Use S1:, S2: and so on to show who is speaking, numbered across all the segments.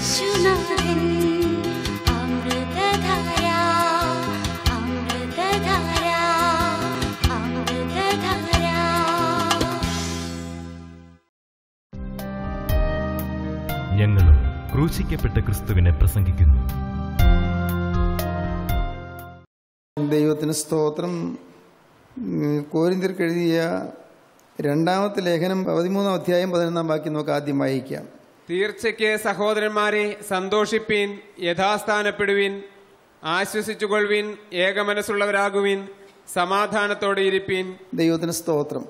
S1: യേശുനാഥൻ അമൃതധാര അമൃതധാര അമൃതധാര
S2: ഞങ്ങളും ക്രൂശിക്കപ്പെട്ട ക്രിസ്തുവിനെ പ്രസംഗിക്കുന്നു
S3: ദൈവത്തിന് സ്തോത്രം ഉം, കോരിന്ത്യർക്ക് എഴുതിയ രണ്ടാമത്തെ ലേഖനം പതിമൂന്നാം അധ്യായം പതിനൊന്നാം വാക്യം നമുക്ക് ആദ്യം വായിക്കാം
S4: തീർച്ചയ്ക്ക് സഹോദരന്മാരെ സന്തോഷിപ്പീൻ യഥാസ്ഥാനപ്പെടുവിൻ ആശ്വസിച്ചുകൊള്ളുവിൻ ഏകമനസ്സുള്ളവരാകുവിൻ സമാധാനത്തോടെ ഇരിപ്പീൻ
S3: ദൈവത്തിന് സ്തോത്രം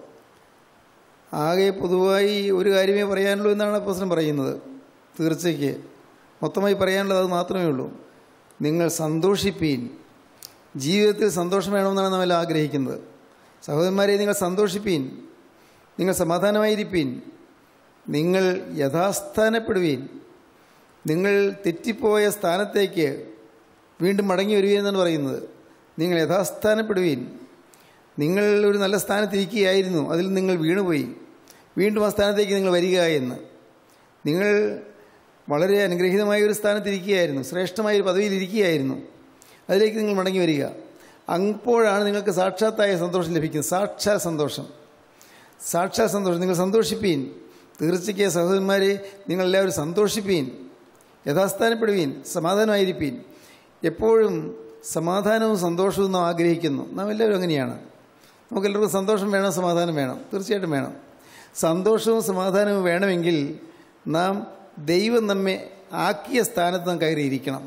S3: ആകെ പൊതുവായി ഒരു കാര്യമേ പറയാനുള്ളൂ എന്നാണ് പ്രശ്നം പറയുന്നത് തീർച്ചയ്ക്ക് മൊത്തമായി പറയാനുള്ളത് അത് മാത്രമേ ഉള്ളൂ നിങ്ങൾ സന്തോഷിപ്പീൻ ജീവിതത്തിൽ സന്തോഷം വേണമെന്നാണ് നമ്മൾ ആഗ്രഹിക്കുന്നത് സഹോദരന്മാരെ നിങ്ങൾ സന്തോഷിപ്പീൻ നിങ്ങൾ സമാധാനമായിരിപ്പീൻ നിങ്ങൾ യഥാസ്ഥാനപ്പെടുവീൻ നിങ്ങൾ തെറ്റിപ്പോയ സ്ഥാനത്തേക്ക് വീണ്ടും മടങ്ങി വരുവീൻ എന്നാണ് പറയുന്നത് നിങ്ങൾ യഥാസ്ഥാനപ്പെടുവീൻ നിങ്ങൾ ഒരു നല്ല സ്ഥാനത്തിരിക്കുകയായിരുന്നു അതിൽ നിങ്ങൾ വീണുപോയി വീണ്ടും ആ സ്ഥാനത്തേക്ക് നിങ്ങൾ വരിക എന്ന് നിങ്ങൾ വളരെ അനുഗ്രഹീതമായ ഒരു സ്ഥാനത്തിരിക്കുകയായിരുന്നു ശ്രേഷ്ഠമായ ഒരു പദവിയിൽ ഇരിക്കുകയായിരുന്നു അതിലേക്ക് നിങ്ങൾ മടങ്ങി വരിക അപ്പോഴാണ് നിങ്ങൾക്ക് സാക്ഷാത്തായ സന്തോഷം ലഭിക്കുന്നത് സാക്ഷാൽ സന്തോഷം സാക്ഷാൽ സന്തോഷം നിങ്ങൾ സന്തോഷിപ്പീൻ തീർച്ചയ്ക്ക് സഹോദരന്മാരെ നിങ്ങളെല്ലാവരും സന്തോഷിപ്പീൻ യഥാസ്ഥാനപ്പെടുവീൻ സമാധാനമായിരിപ്പീൻ എപ്പോഴും സമാധാനവും സന്തോഷവും നാം ആഗ്രഹിക്കുന്നു നാം എല്ലാവരും അങ്ങനെയാണ് നമുക്കെല്ലാവർക്കും സന്തോഷം വേണം സമാധാനം വേണം തീർച്ചയായിട്ടും വേണം സന്തോഷവും സമാധാനവും വേണമെങ്കിൽ നാം ദൈവം നമ്മെ ആക്കിയ സ്ഥാനത്ത് നാം കയറിയിരിക്കണം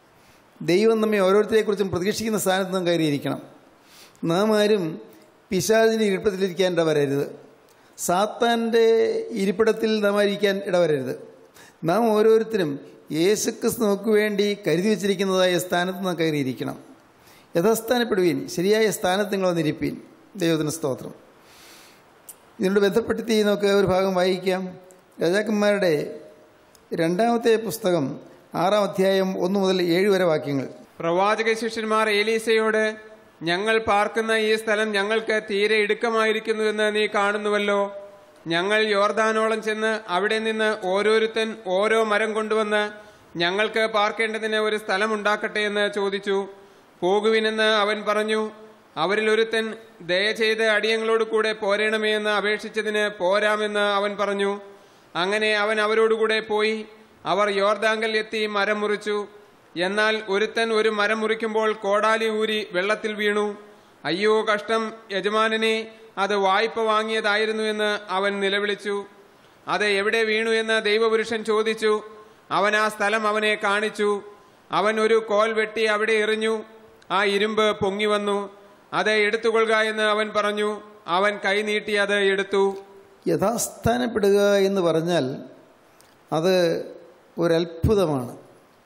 S3: ദൈവം നമ്മെ ഓരോരുത്തരെക്കുറിച്ചും പ്രതീക്ഷിക്കുന്ന സ്ഥാനത്ത് നാം കയറിയിരിക്കണം നാം ആരും പിശാചിൻ്റെ ഇരിപ്പിടത്തിലിരിക്കാൻ ഇടവരരുത് സാത്താൻ്റെ ഇരിപ്പിടത്തിൽ നാം ആയിരിക്കാൻ ഇടവരരുത് നാം ഓരോരുത്തരും യേശുക്രിസ്തു നമുക്ക് വേണ്ടി കരുതി വച്ചിരിക്കുന്നതായ സ്ഥാനത്ത് നാം കയറിയിരിക്കണം യഥാസ്ഥാനപ്പെടുവീൻ ശരിയായ സ്ഥാനത്ത് നിങ്ങൾ വന്നിരിപ്പീൻ ദൈവത്തിന് സ്തോത്രം ഇതിനോട് ബന്ധപ്പെടുത്തി നമുക്ക് ഒരു ഭാഗം വായിക്കാം രാജാക്കന്മാരുടെ രണ്ടാമത്തെ പുസ്തകം ആറാം അധ്യായം ഒന്ന് മുതൽ ഏഴ് വരെ വാക്യങ്ങൾ
S4: പ്രവാചക ശിഷ്യന്മാർ ഏലീസയോട് ഞങ്ങൾ പാർക്കുന്ന ഈ സ്ഥലം ഞങ്ങൾക്ക് തീരെ ഇടുക്കമായിരിക്കുന്നു എന്ന് നീ കാണുന്നുവല്ലോ ഞങ്ങൾ യോർദാനോളം ചെന്ന് അവിടെ നിന്ന് ഓരോരുത്തൻ ഓരോ മരം കൊണ്ടുവന്ന് ഞങ്ങൾക്ക് പാർക്കേണ്ടതിന് ഒരു സ്ഥലം ഉണ്ടാക്കട്ടെ എന്ന് ചോദിച്ചു പോകുവിനെന്ന് അവൻ പറഞ്ഞു അവരിൽ ഒരുത്തൻ ദയചെയ്ത് അടിയങ്ങളോട് കൂടെ പോരേണമേ എന്ന് അപേക്ഷിച്ചതിന് പോരാമെന്ന് അവൻ പറഞ്ഞു അങ്ങനെ അവൻ അവരോടുകൂടെ പോയി അവർ യോർദാങ്കൽ എത്തി മരം മുറിച്ചു എന്നാൽ ഒരുത്തൻ ഒരു മരം മുറിക്കുമ്പോൾ കോടാലി ഊരി വെള്ളത്തിൽ വീണു അയ്യോ കഷ്ടം യജമാനനെ അത് വായ്പ വാങ്ങിയതായിരുന്നു എന്ന് അവൻ നിലവിളിച്ചു അത് എവിടെ വീണു എന്ന് ദൈവപുരുഷൻ ചോദിച്ചു അവൻ ആ സ്ഥലം അവനെ കാണിച്ചു അവൻ ഒരു കോൽ വെട്ടി അവിടെ എറിഞ്ഞു ആ ഇരുമ്പ് പൊങ്ങി വന്നു അത് എടുത്തുകൊള്ളുക എന്ന് അവൻ പറഞ്ഞു അവൻ കൈ നീട്ടി അത് എടുത്തു
S3: യഥാസ്ഥാനപ്പെടുക എന്ന് പറഞ്ഞാൽ അത് ഒരത്ഭുതമാണ്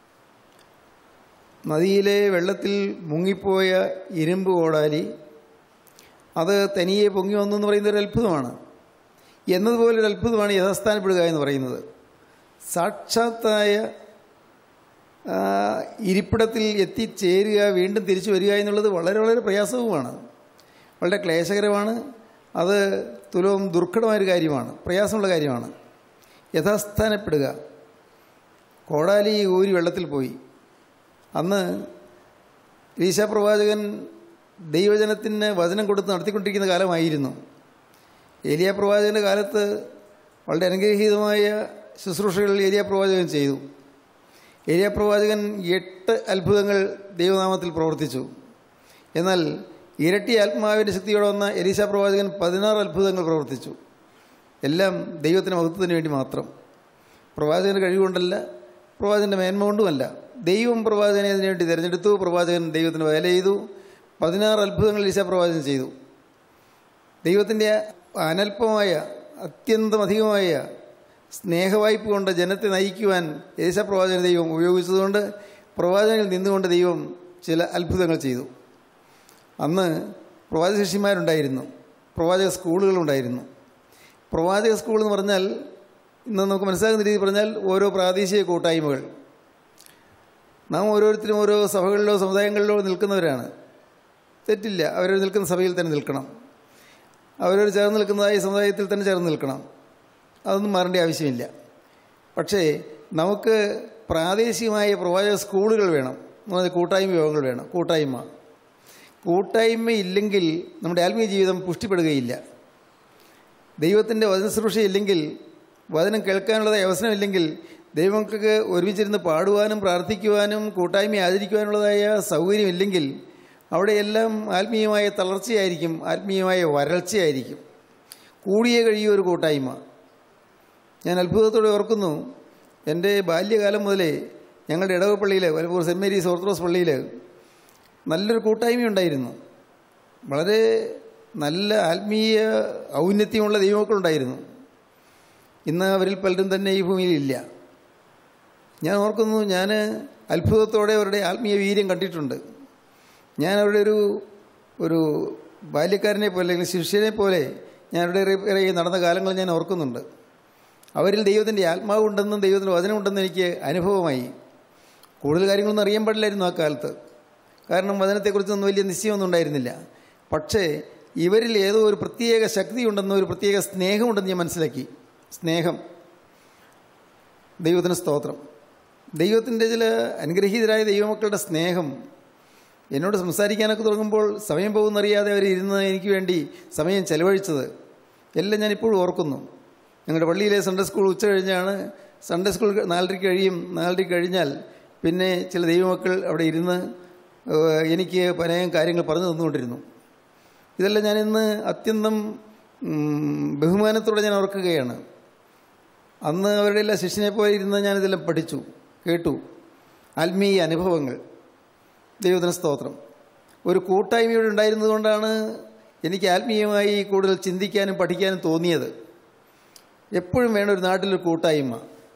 S3: നദിയിലെ വെള്ളത്തിൽ മുങ്ങിപ്പോയ ഇരുമ്പ് ഓടാലി അത് തനിയെ പൊങ്ങി വന്നു എന്ന് പറയുന്നത് ഒരു അത്ഭുതമാണ് എന്നതുപോലെ ഒരു അത്ഭുതമാണ് യഥാസ്ഥാനപ്പെടുക എന്ന് പറയുന്നത് സാക്ഷാത്തായ ആ, ഇരിപ്പിടത്തിൽ എത്തിച്ചേരുക വീണ്ടും തിരിച്ചു വരിക എന്നുള്ളത് വളരെ വളരെ പ്രയാസവുമാണ് വളരെ ക്ലേശകരമാണ് അത് തുലവും ദുർഘടമായൊരു കാര്യമാണ് പ്രയാസമുള്ള കാര്യമാണ് യഥാസ്ഥാനപ്പെടുക കോടാലി ഊരി വെള്ളത്തിൽ പോയി അന്ന് ഈശാ പ്രവാചകൻ ദൈവജനത്തിന് വചനം കൊടുത്ത് നടത്തിക്കൊണ്ടിരിക്കുന്ന കാലമായിരുന്നു ഏലിയ പ്രവാചകൻ്റെ കാലത്ത് വളരെ അനുഗ്രഹീതമായ ശുശ്രൂഷകൾ ഏലിയ പ്രവാചകൻ ചെയ്തു ഏലിയ പ്രവാചകൻ എട്ട് അത്ഭുതങ്ങൾ ദൈവനാമത്തിൽ പ്രവർത്തിച്ചു എന്നാൽ ഇരട്ടി ആത്മാവിൻ്റെ ശക്തിയോടെ വന്ന എലീശ പ്രവാചകൻ പതിനാറ് അത്ഭുതങ്ങൾ പ്രവർത്തിച്ചു എല്ലാം ദൈവത്തിന് മഹത്വത്തിന് വേണ്ടി മാത്രം പ്രവാചകൻ്റെ കഴിവുകൊണ്ടല്ല പ്രവാചകൻ്റെ മേന്മ കൊണ്ടുമല്ല ദൈവം പ്രവാചകനെ അതിനു വേണ്ടി തിരഞ്ഞെടുത്തു പ്രവാചകൻ ദൈവത്തിന് വേല ചെയ്തു പതിനാറ് അത്ഭുതങ്ങൾ ഈശ പ്രവാചകൻ ചെയ്തു ദൈവത്തിൻ്റെ അനൽപമായ അത്യന്തം അധികമായ സ്നേഹവായ്പ കൊണ്ട് ജനത്തെ നയിക്കുവാൻ യേശ പ്രവാചകൻ ദൈവം ഉപയോഗിച്ചതുകൊണ്ട് പ്രവാചകനിൽ നിന്നുകൊണ്ട് ദൈവം ചില അത്ഭുതങ്ങൾ ചെയ്തു അന്ന് പ്രവാചക ശിഷ്യന്മാരുണ്ടായിരുന്നു പ്രവാചക സ്കൂളുകളുണ്ടായിരുന്നു പ്രവാചക സ്കൂൾ എന്ന് പറഞ്ഞാൽ ഇന്ന് നമുക്ക് മനസ്സിലാകുന്ന രീതി പറഞ്ഞാൽ ഓരോ പ്രാദേശിക കൂട്ടായ്മകൾ നാം ഓരോരുത്തരും ഓരോ സഭകളിലോ സമുദായങ്ങളിലോ നിൽക്കുന്നവരാണ് തെറ്റില്ല അവർ നിൽക്കുന്ന സഭയിൽ തന്നെ നിൽക്കണം അവരൊരു ചേർന്ന് നിൽക്കുന്നതായ സമുദായത്തിൽ തന്നെ ചേർന്ന് നിൽക്കണം അതൊന്നും മാറേണ്ട ആവശ്യമില്ല പക്ഷേ നമുക്ക് പ്രാദേശികമായ പ്രവാചക സ്കൂളുകൾ വേണം അതായത് കൂട്ടായ്മ യോഗങ്ങൾ വേണം കൂട്ടായ്മ കൂട്ടായ്മ ഇല്ലെങ്കിൽ നമ്മുടെ ആത്മീയ ജീവിതം പുഷ്ടിപ്പെടുകയില്ല ദൈവത്തിൻ്റെ വചന ശുശ്രൂഷ ഇല്ലെങ്കിൽ വചനം കേൾക്കാനുള്ളതായ അവസരമില്ലെങ്കിൽ ദൈവങ്ങൾക്ക് ഒരുമിച്ചിരുന്ന് പാടുവാനും പ്രാർത്ഥിക്കുവാനും കൂട്ടായ്മ ആചരിക്കുവാനുള്ളതായ സൗകര്യമില്ലെങ്കിൽ അവിടെയെല്ലാം ആത്മീയമായ തളർച്ചയായിരിക്കും ആത്മീയമായ വരൾച്ചയായിരിക്കും കൂടിയേ കഴിയും ഒരു കൂട്ടായ്മ ഞാൻ അത്ഭുതത്തോടെ ഓർക്കുന്നു എൻ്റെ ബാല്യകാലം മുതലേ ഞങ്ങളുടെ ഇടവപ്പള്ളിയിൽ വലപ്പൂർ സെൻറ് മേരീസ് ഓർത്തഡോക്സ് പള്ളിയിൽ നല്ലൊരു കൂട്ടായ്മയുണ്ടായിരുന്നു വളരെ നല്ല ആത്മീയ ഔന്നത്യമുള്ള ദൈവമക്കളുണ്ടായിരുന്നു ഇന്ന് അവരിൽ പലരും തന്നെ ഈ ഭൂമിയിലില്ല ഞാൻ ഓർക്കുന്നു ഞാൻ അത്ഭുതത്തോടെ അവരുടെ ആത്മീയ വീര്യം കണ്ടിട്ടുണ്ട് ഞാൻ അവരുടെ ഒരു ഒരു ബാല്യക്കാരനെ പോലെ അല്ലെങ്കിൽ ശിഷ്യനെ പോലെ ഞാൻ അവരുടെ ഇടയിൽ നടന്ന കാലങ്ങൾ ഞാൻ ഓർക്കുന്നുണ്ട് അവരിൽ ദൈവത്തിൻ്റെ ആത്മാവുണ്ടെന്നും ദൈവത്തിൻ്റെ വചനമുണ്ടെന്നും എനിക്ക് അനുഭവമായി കൂടുതൽ കാര്യങ്ങളൊന്നും അറിയാൻ പാടില്ലായിരുന്നു ആ കാലത്ത് കാരണം വചനത്തെക്കുറിച്ചൊന്നും വലിയ നിശ്ചയമൊന്നും ഉണ്ടായിരുന്നില്ല പക്ഷേ ഇവരിൽ ഏതോ ഒരു പ്രത്യേക ശക്തിയുണ്ടെന്നും ഒരു പ്രത്യേക സ്നേഹമുണ്ടെന്ന് ഞാൻ മനസ്സിലാക്കി സ്നേഹം ദൈവത്തിന് സ്തോത്രം ദൈവത്തിൻ്റെ ചില അനുഗ്രഹീതരായ ദൈവമക്കളുടെ സ്നേഹം എന്നോട് സംസാരിക്കാനൊക്കെ തുടങ്ങുമ്പോൾ സമയം പോകുന്നറിയാതെ അവർ ഇരുന്ന് എനിക്ക് വേണ്ടി സമയം ചെലവഴിച്ചത് എല്ലാം ഞാനിപ്പോഴും ഓർക്കുന്നു ഞങ്ങളുടെ പള്ളിയിലെ സൺഡേ സ്കൂൾ ഉച്ച കഴിഞ്ഞാണ് സൺഡേ സ്കൂൾ നാലരയ്ക്ക് കഴിയും നാലരയ്ക്ക് കഴിഞ്ഞാൽ പിന്നെ ചില ദൈവമക്കൾ അവിടെ ഇരുന്ന് ഏഹ്, എനിക്ക് പലയും കാര്യങ്ങൾ പറഞ്ഞു തന്നുകൊണ്ടിരുന്നു ഇതെല്ലാം ഞാനിന്ന് അത്യന്തം ഉം, ബഹുമാനത്തോടെ ഞാൻ ഓർക്കുകയാണ് അന്ന് അവരുടെ എല്ലാ ശിഷ്യനെ പോലെ ഇരുന്ന് ഞാനിതെല്ലാം പഠിച്ചു കേട്ടു ആത്മീയ അനുഭവങ്ങൾ ദൈവത്തിന് സ്തോത്രം ഒരു കൂട്ടായ്മയോടെ ഉണ്ടായിരുന്നതുകൊണ്ടാണ് എനിക്ക് ആത്മീയമായി കൂടുതൽ ചിന്തിക്കാനും പഠിക്കാനും തോന്നിയത് എപ്പോഴും വേണം ഒരു നാട്ടിലൊരു കൂട്ടായ്മ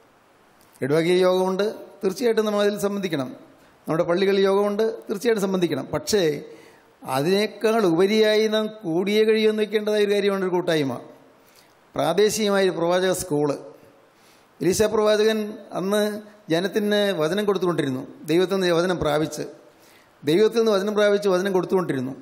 S3: ഇടവകീയ യോഗമുണ്ട് തീർച്ചയായിട്ടും നമ്മൾ അതിൽ സംബന്ധിക്കണം നമ്മുടെ പള്ളികളിൽ യോഗമുണ്ട് തീർച്ചയായിട്ടും സംബന്ധിക്കണം പക്ഷേ അതിനേക്കാൾ ഉപരിയായി നാം കൂടിയേ കഴിയുമെന്ന് വെക്കേണ്ടതായ ഒരു കാര്യമാണ് ഒരു കൂട്ടായ്മ പ്രാദേശികമായ ഒരു പ്രവാചക സ്കൂള് എലീശ പ്രവാചകൻ അന്ന് ജനത്തിന് വചനം കൊടുത്തുകൊണ്ടിരുന്നു ദൈവത്തിൽ നിന്ന് വചനം പ്രാപിച്ച് ദൈവത്തിൽ നിന്ന് വചനം പ്രാപിച്ച് വചനം കൊടുത്തുകൊണ്ടിരുന്നു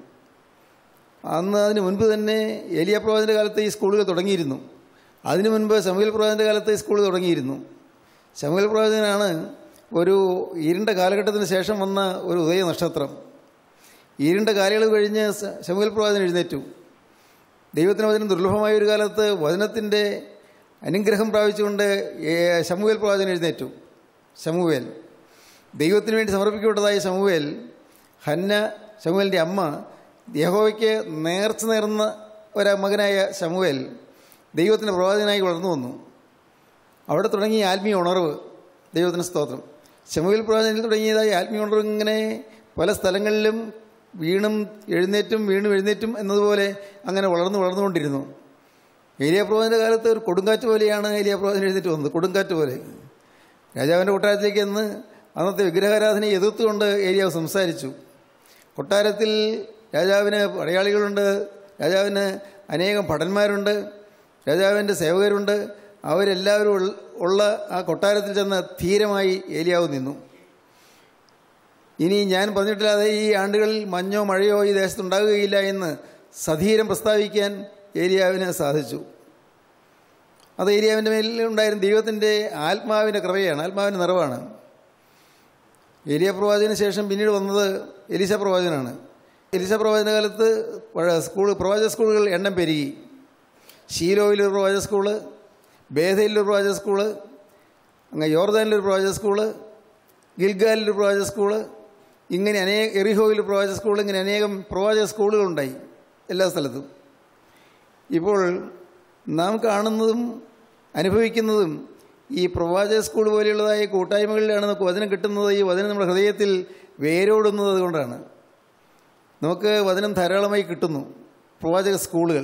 S3: അന്ന് അതിന് മുൻപ് തന്നെ ഏലിയ പ്രവാചൻ്റെ കാലത്ത് ഈ സ്കൂളുകൾ തുടങ്ങിയിരുന്നു അതിനു മുൻപ് ശമുൽ പ്രവാചൻ്റെ കാലത്ത് ഈ സ്കൂൾ തുടങ്ങിയിരുന്നു ശമുൽ പ്രവാചകനാണ് ഒരു ഇരുണ്ട കാലഘട്ടത്തിന് ശേഷം വന്ന ഒരു ഉദയ നക്ഷത്രം ഇരുണ്ട കാലയളവ് കഴിഞ്ഞ് സ- ശമുവേൽ പ്രവാചകൻ എഴുന്നേറ്റു ദൈവത്തിന് വചനം ദുർലഭമായ ഒരു കാലത്ത് വചനത്തിൻ്റെ അനുഗ്രഹം പ്രാപിച്ചുകൊണ്ട് ഏ- ശമുവേൽ പ്രവാചകൻ എഴുന്നേറ്റു ശമുവേൽ ദൈവത്തിന് വേണ്ടി സമർപ്പിക്കപ്പെട്ടതായ ശമുവേൽ ഹന്ന ശമുവേലിൻ്റെ അമ്മ യഹോവയ്ക്ക് നേർച്ച നേർന്ന ഒരു മകനായ ശമുവേൽ ദൈവത്തിൻ്റെ പ്രവാചകനായി വളർന്നു വന്നു അവിടെ തുടങ്ങിയ ആത്മീയ ഉണർവ് ദൈവത്തിന് സ്തോത്രം ശമുവേൽ പ്രവാചകനിൽ തുടങ്ങിയതായ ആത്മീയ ഉണർവ് ഇങ്ങനെ പല സ്ഥലങ്ങളിലും വീണും എഴുന്നേറ്റും വീണും എഴുന്നേറ്റും എന്നതുപോലെ അങ്ങനെ വളർന്നു വളർന്നുകൊണ്ടിരുന്നു ഏലിയ പ്രവാചൻ്റെ കാലത്ത് ഒരു കൊടുങ്കാറ്റ് പോലെയാണ് ഏലിയ പ്രവാചകൻ എഴുന്നേറ്റ് വന്നത് കൊടുങ്കാറ്റ് പോലെ രാജാവിൻ്റെ കൊട്ടാരത്തിലേക്ക് എന്ന് അന്നത്തെ വിഗ്രഹാരാധനയെ എതിർത്തുകൊണ്ട് ഏലിയാവ് സംസാരിച്ചു കൊട്ടാരത്തിൽ രാജാവിന് പടയാളികളുണ്ട് രാജാവിന് അനേകം ഭടന്മാരുണ്ട് രാജാവിൻ്റെ സേവകരുണ്ട് അവരെല്ലാവരും ഉൾ- ഉള്ള ആ കൊട്ടാരത്തിൽ ചെന്ന് ധീരമായി ഏലിയാവ് നിന്നു ഇനി ഞാൻ പറഞ്ഞിട്ടില്ലാതെ ഈ ആണ്ടുകളിൽ മഞ്ഞോ മഴയോ ഈ ദേശത്തുണ്ടാകുകയില്ല എന്ന് സധീരം പ്രസ്താവിക്കാൻ ഏലിയാവിന് സാധിച്ചു അത് ഏലിയാവിൻ്റെ മേലിൽ ഉണ്ടായിരുന്ന ദൈവത്തിൻ്റെ ആത്മാവിൻ്റെ കൃപയാണ് ആത്മാവിൻ്റെ നിറവാണ് ഏലിയ പ്രവാചകന് ശേഷം പിന്നീട് വന്നത് എലിസ പ്രവാചകനാണ് എലിസ പ്രവാചന കാലത്ത് പഴ- സ്കൂൾ പ്രവാചക സ്കൂളുകൾ എണ്ണം പെരുകി ഷീലോയിലൊരു പ്രവാചക സ്കൂള് ബേധയിലൊരു പ്രവാചക സ്കൂള് അങ്ങ് യോർദാനിലൊരു പ്രവാചക സ്കൂള് ഗിൽഗാലിലൊരു പ്രവാചക സ്കൂള് ഇങ്ങനെ അനേക എറിഹോയിൽ പ്രവാചക സ്കൂൾ ഇങ്ങനെ അനേകം പ്രവാചക സ്കൂളുകളുണ്ടായി എല്ലാ സ്ഥലത്തും ഇപ്പോൾ നാം കാണുന്നതും അനുഭവിക്കുന്നതും ഈ പ്രവാചക സ്കൂൾ പോലെയുള്ളതായ കൂട്ടായ്മകളിലാണ് നമുക്ക് വചനം കിട്ടുന്നത് ഈ വചനം നമ്മുടെ ഹൃദയത്തിൽ വേരോടുന്നത് കൊണ്ടാണ് നമുക്ക് വചനം ധാരാളമായി കിട്ടുന്നു പ്രവാചക സ്കൂളുകൾ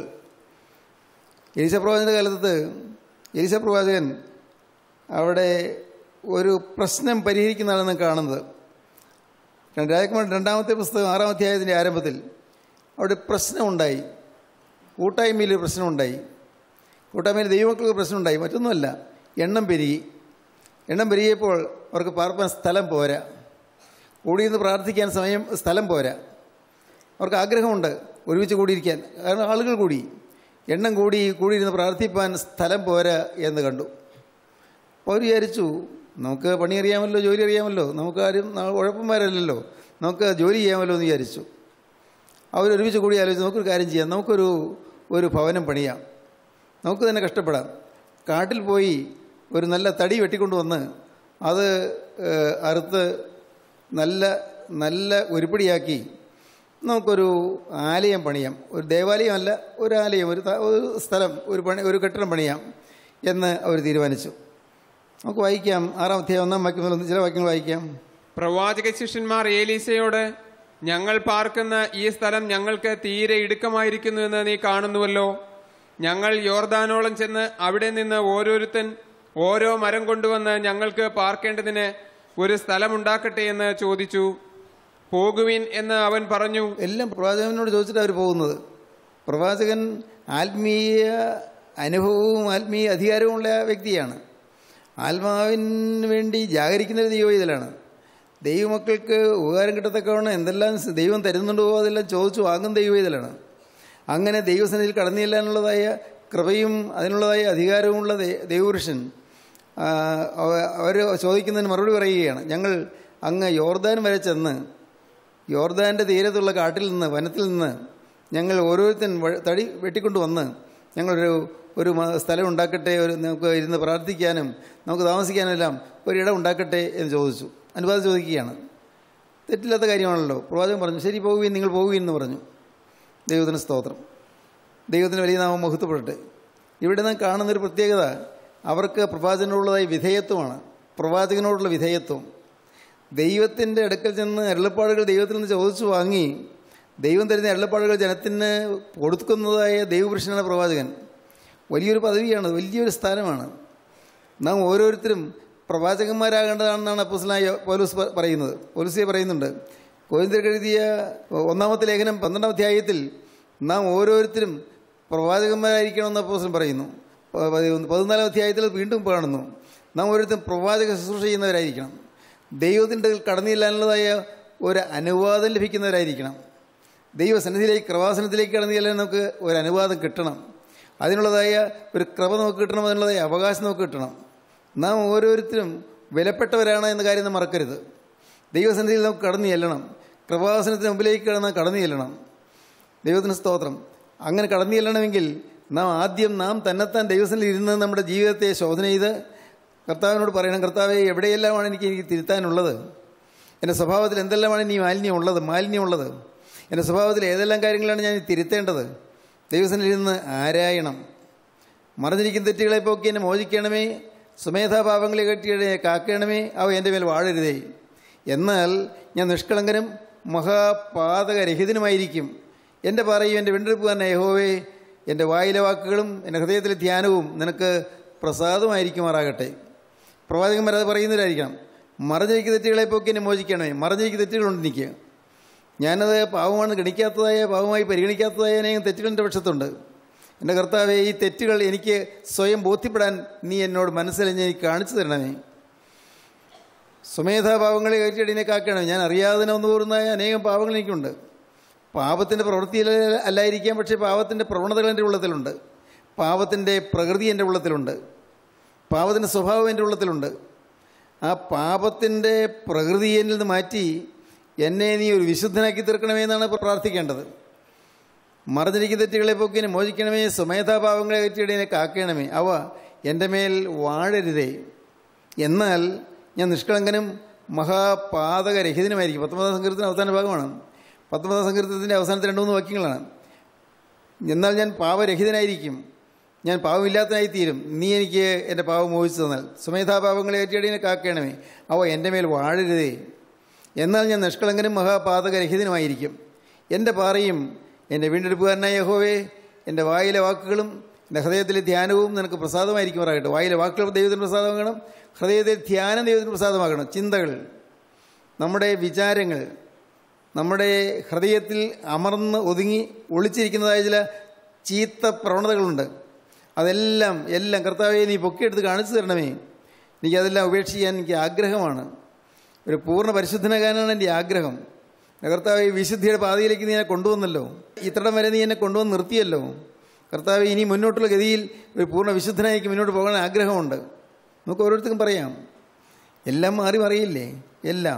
S3: എലിസ പ്രവാചകൻ്റെ കാലത്ത് എലിസ പ്രവാചകൻ അവിടെ ഒരു പ്രശ്നം പരിഹരിക്കുന്നതാണ് നാം കാണുന്നത് രാജകുമാർ രണ്ടാമത്തെ പുസ്തകം ആറാം അധ്യായത്തിൻ്റെ ആരംഭത്തിൽ അവിടെ പ്രശ്നമുണ്ടായി കൂട്ടായ്മയിൽ ഒരു പ്രശ്നമുണ്ടായി കൂട്ടായ്മയിൽ ദൈവമക്കൾക്ക് പ്രശ്നമുണ്ടായി മറ്റൊന്നുമല്ല എണ്ണം പെരുകി എണ്ണം പെരുകിയപ്പോൾ അവർക്ക് പാർപ്പാൻ സ്ഥലം പോരാ കൂടിയിരുന്ന് പ്രാർത്ഥിക്കാൻ സമയം സ്ഥലം പോരാ അവർക്ക് ആഗ്രഹമുണ്ട് ഒരുമിച്ച് കൂടിയിരിക്കാൻ കാരണം ആളുകൾ കൂടി എണ്ണം കൂടി കൂടിയിരുന്ന് പ്രാർത്ഥിപ്പാൻ സ്ഥലം പോരാ എന്ന് കണ്ടു അപ്പോൾ അവർ വിചാരിച്ചു നമുക്ക് പണി അറിയാമല്ലോ ജോലി അറിയാമല്ലോ നമുക്ക് ആരും ന- ഉഴപ്പന്മാരല്ലല്ലോ നമുക്ക് ജോലി ചെയ്യാമല്ലോ എന്ന് വിചാരിച്ചു അവരൊരുമിച്ച് കൂടി ആലോചിച്ച് നമുക്കൊരു കാര്യം ചെയ്യാം നമുക്കൊരു ഒരു ഭവനം പണിയാം നമുക്ക് തന്നെ കഷ്ടപ്പെടാം കാട്ടിൽ പോയി ഒരു നല്ല തടി വെട്ടിക്കൊണ്ടുവന്ന് അത് ഏഹ്, അറുത്ത് നല്ല നല്ല ഉരുപ്പടിയാക്കി നമുക്കൊരു ആലയം പണിയാം ഒരു ദേവാലയമല്ല ഒരു ആലയം ഒരു ത- ഒരു സ്ഥലം ഒരു പണി ഒരു കെട്ടിടം പണിയാം എന്ന് അവർ തീരുമാനിച്ചു നമുക്ക് വായിക്കാം ആറാം അധ്യായം ഒന്നാം വാക്യം മുതൽ ഒന്ന് ചില വാക്യങ്ങൾ വായിക്കാം
S4: പ്രവാചക ശിഷ്യന്മാർ ഏലീസയോട് ഞങ്ങൾ പാർക്കുന്ന ഈ സ്ഥലം ഞങ്ങൾക്ക് തീരെ ഇടുക്കമായിരിക്കുന്നു എന്ന് നീ കാണുന്നുവല്ലോ ഞങ്ങൾ യോർദാനോളം ചെന്ന് അവിടെ നിന്ന് ഓരോരുത്തൻ ഓരോ മരം കൊണ്ടുവന്ന് ഞങ്ങൾക്ക് പാർക്കേണ്ടതിന് ഒരു സ്ഥലമുണ്ടാക്കട്ടെ എന്ന് ചോദിച്ചു പോകുവിൻ എന്ന് അവൻ പറഞ്ഞു
S3: എല്ലാം പ്രവാചകനോട് ചോദിച്ചിട്ട് അവർ പോകുന്നത് പ്രവാചകൻ ആത്മീയ അനുഭവവും ആത്മീയ അധികാരവും ഉള്ള വ്യക്തിയാണ് ആത്മാവിന് വേണ്ടി ജാഗരിക്കുന്ന ഒരു ദൈവവിധലാണ് ദൈവമക്കൾക്ക് ഉപകാരം കിട്ടത്തക്കവണ്ണം എന്തെല്ലാം ദൈവം തരുന്നുണ്ടോ അതെല്ലാം ചോദിച്ചു വാങ്ങുന്ന ദൈവവിധലാണ് അങ്ങനെ ദൈവസന്നിധിയിൽ കടന്നു ചെല്ലാനുള്ളതായ കൃപയും അതിനുള്ളതായ അധികാരവുമുള്ള ദൈ- ദൈവപുരുഷൻ അവർ ചോദിക്കുന്നതിന് മറുപടി പറയുകയാണ് ഞങ്ങൾ അങ്ങ് യോർദാൻ വരെ ചെന്ന് യോർദാൻ്റെ തീരത്തുള്ള കാട്ടിൽ നിന്ന് വനത്തിൽ നിന്ന് ഞങ്ങൾ ഓരോരുത്തൻ വ- തടി വെട്ടിക്കൊണ്ട് വന്ന് ഞങ്ങളൊരു ഒരു മ- സ്ഥലം ഉണ്ടാക്കട്ടെ ഒരു നമുക്ക് ഇരുന്ന് പ്രാർത്ഥിക്കാനും നമുക്ക് താമസിക്കാനെല്ലാം ഒരിടം ഉണ്ടാക്കട്ടെ എന്ന് ചോദിച്ചു അനുവാദം ചോദിക്കുകയാണ് തെറ്റില്ലാത്ത കാര്യമാണല്ലോ പ്രവാചകൻ പറഞ്ഞു ശരി പോകുകയും നിങ്ങൾ പോകുകയും എന്ന് പറഞ്ഞു ദൈവത്തിന് സ്തോത്രം ദൈവത്തിന് വലിയ നാമം മഹത്വപ്പെടട്ടെ ഇവിടെ നാം കാണുന്നൊരു പ്രത്യേകത അവർക്ക് പ്രവാചകനോടുള്ളതായി വിധേയത്വമാണ് പ്രവാചകനോടുള്ള വിധേയത്വം ദൈവത്തിൻ്റെ അടുക്കൽ ചെന്ന് അരുളപ്പാടുകൾ ദൈവത്തിൽ നിന്ന് ചോദിച്ചു വാങ്ങി ദൈവം തരുന്ന അരുളപ്പാടുകൾ ജനത്തിന് കൊടുക്കുന്നതായ ദൈവപുരുഷനാണ് പ്രവാചകൻ വലിയൊരു പദവിയാണ് വലിയൊരു സ്ഥാനമാണ് നാം ഓരോരുത്തരും പ്രവാചകന്മാരാകേണ്ടതാണെന്നാണ് അപ്പോസ്തലനായ പൗലൂസ് പ- പറയുന്നത് പൗലൂസിയെ പറയുന്നുണ്ട് കോരിന്ത്യർക്ക് എഴുതിയ ഒന്നാമത്തെ ലേഖനം പന്ത്രണ്ടാം അധ്യായത്തിൽ നാം ഓരോരുത്തരും പ്രവാചകന്മാരായിരിക്കണമെന്ന് അപ്പോസ്തലൻ പറയുന്നു പ- പ- പതിനാലാം അധ്യായത്തിൽ അത് വീണ്ടും കാണുന്നു നാം ഓരോരുത്തരും പ്രവാചക ശുശ്രൂഷ ചെയ്യുന്നവരായിരിക്കണം ദൈവത്തിൻ്റെ കടന്നു ചെല്ലാനുള്ളതായ ഒരു അനുവാദം ലഭിക്കുന്നവരായിരിക്കണം ദൈവസന്നിധിയിലേക്ക് കൃപാസനത്തിലേക്ക് കടന്നു ചെല്ലാൻ നമുക്ക് ഒരു അനുവാദം കിട്ടണം അതിനുള്ളതായ ഒരു കൃപ നമുക്ക് കിട്ടണം അതിനുള്ളതായ അവകാശം നമുക്ക് കിട്ടണം നാം ഓരോരുത്തരും വിലപ്പെട്ടവരാണ് എന്ന കാര്യം നാം മറക്കരുത് ദൈവസന്നിധിയിൽ നമുക്ക് കടന്നു ചെല്ലണം കൃപാസനത്തിന് മുമ്പിലേക്ക് കടന്ന് കടന്നു ചെല്ലണം ദൈവത്തിന് സ്തോത്രം അങ്ങനെ കടന്നു ചെല്ലണമെങ്കിൽ നാം ആദ്യം നാം തന്നെത്താൻ ദൈവസനിൽ ഇരുന്ന് നമ്മുടെ ജീവിതത്തെ ശോധന ചെയ്ത് കർത്താവിനോട് പറയണം കർത്താവെ എവിടെയെല്ലാമാണ് എനിക്ക് എനിക്ക് തിരുത്താനുള്ളത് എൻ്റെ സ്വഭാവത്തിൽ എന്തെല്ലാമാണ് ഇനി മാലിന്യം ഉള്ളത് മാലിന്യം ഉള്ളത് എൻ്റെ സ്വഭാവത്തിൽ ഏതെല്ലാം കാര്യങ്ങളാണ് ഞാൻ തിരുത്തേണ്ടത് ദൈവസനിൽ ഇരുന്ന് ആരായണം മറഞ്ഞിരിക്കുന്ന തെറ്റുകളെ പോക്കി എന്നെ മോചിക്കണമേ സുമേധാഭാവങ്ങളെ കെട്ടിയുടെ കാക്കണമേ അവ എൻ്റെ മേൽ വാഴരുതേ എന്നാൽ ഞാൻ നിഷ്കളങ്കനും മഹാപാതകരഹിതനുമായിരിക്കും എൻ്റെ പറയും എൻ്റെ വീണ്ടെടുപ്പ് തന്നെ യഹോവേ എൻ്റെ വായിലെ വാക്കുകളും എൻ്റെ ഹൃദയത്തിലെ ധ്യാനവും നിനക്ക് പ്രസാദമായിരിക്കുമാറാകട്ടെ പ്രവാചകന്മാർ അത് പറയുന്നവരായിരിക്കണം മറഞ്ഞിരിക്കുന്ന തെറ്റുകളെ പോക്കി എന്നെ മോചിക്കണമേ മറഞ്ഞിരിക്കുന്ന തെറ്റുകളുണ്ട് എനിക്ക് ഞാനത് പാവമാണ് ഗണിക്കാത്തതായ പാവമായി പരിഗണിക്കാത്തതായ അനേകം തെറ്റുകൾ എൻ്റെ പക്ഷത്തുണ്ട് എൻ്റെ കർത്താവെ ഈ തെറ്റുകൾ എനിക്ക് സ്വയം ബോധ്യപ്പെടാൻ നീ എന്നോട് മനസ്സിലഞ്ഞ് എനിക്ക് കാണിച്ചു തരണമേ സ്വമേധാഭാവങ്ങളെ കയറ്റിയടിനെ കാക്കണം ഞാൻ അറിയാതെ ഒന്ന് കൂറുന്നതായ അനേകം പാവങ്ങൾ എനിക്കുണ്ട് പാപത്തിൻ്റെ പ്രവൃത്തിയിൽ അല്ലായിരിക്കാം പക്ഷേ പാവത്തിൻ്റെ പ്രവണതകൾ എൻ്റെ ഉള്ളത്തിലുണ്ട് പാവത്തിൻ്റെ പ്രകൃതി എൻ്റെ ഉള്ളത്തിലുണ്ട് പാപത്തിൻ്റെ സ്വഭാവം എൻ്റെ ഉള്ളത്തിലുണ്ട് ആ പാപത്തിൻ്റെ പ്രകൃതി എന്നിൽ നിന്ന് മാറ്റി എന്നെ നീ ഒരു വിശുദ്ധനാക്കി തീർക്കണമേ എന്നാണ് ഇപ്പോൾ പ്രാർത്ഥിക്കേണ്ടത് മറഞ്ഞിരിക്കുന്ന തെറ്റുകളെ പോക്കിനെ മോചിക്കണമേ സ്വമേധാഭാവങ്ങളെ കയറ്റിയിടനെ കാക്കണമേ അവ എൻ്റെ മേൽ വാഴരുതേ എന്നാൽ ഞാൻ നിഷ്കളങ്കനും മഹാപാതകരഹിതനുമായിരിക്കും പത്തൊമ്പതാം സങ്കീർത്തന അവസാന ഭാഗമാണ് പത്തൊമ്പതാം സങ്കീർത്തനത്തിൻ്റെ അവസാനത്തെ രണ്ട് മൂന്ന് വാക്യങ്ങളാണ് എന്നാൽ ഞാൻ പാപരഹിതനായിരിക്കും ഞാൻ പാവമില്ലാത്തനായി തീരും നീ എനിക്ക് എൻ്റെ പാവം മോഹിച്ചു തന്നാൽ സുമേധാപാപങ്ങളെ ഏറ്റിയടിനെ കാക്കണമേ അവ എൻ്റെ മേൽ വാഴരുതേ എന്നാൽ ഞാൻ നിഷ്കളങ്കനും മഹാപാതകരഹിതനുമായിരിക്കും എൻ്റെ പാറയും എൻ്റെ വീണ്ടെടുപ്പുകാരനായ യഹോവേ എൻ്റെ വായിലെ വാക്കുകളും എൻ്റെ ഹൃദയത്തിലെ ധ്യാനവും നിനക്ക് പ്രസാദമായിരിക്കുമാറാകട്ടെ വായിലെ വാക്കുകൾ ദൈവത്തിന് പ്രസാദമാകണം ഹൃദയത്തിലെ ധ്യാനം ദൈവത്തിന് പ്രസാദമാകണം ചിന്തകൾ നമ്മുടെ വിചാരങ്ങൾ നമ്മുടെ ഹൃദയത്തിൽ അമർന്ന് ഒതുങ്ങി ഒളിച്ചിരിക്കുന്നതായ ചില ചീത്ത പ്രവണതകളുണ്ട് അതെല്ലാം എല്ലാം കർത്താവെ നീ പൊക്കിയെടുത്ത് കാണിച്ചു തരണമേ എനിക്കതെല്ലാം ഉപേക്ഷിക്കാൻ എനിക്ക് ആഗ്രഹമാണ് ഒരു പൂർണ്ണ പരിശുദ്ധനാകാനാണ് എൻ്റെ ആഗ്രഹം കർത്താവ് ഈ വിശുദ്ധിയുടെ പാതയിലേക്ക് നീ എന്നെ കൊണ്ടുവന്നല്ലോ ഇത്രടം വരെ നീ എന്നെ കൊണ്ടുവന്ന് നിർത്തിയല്ലോ കർത്താവ് ഇനി മുന്നോട്ടുള്ള ഗതിയിൽ ഒരു പൂർണ്ണ വിശുദ്ധനായിക്ക് മുന്നോട്ട് പോകാൻ ആഗ്രഹമുണ്ട് നമുക്ക് ഓരോരുത്തർക്കും പറയാം എല്ലാം മാറി മറിയില്ലേ എല്ലാം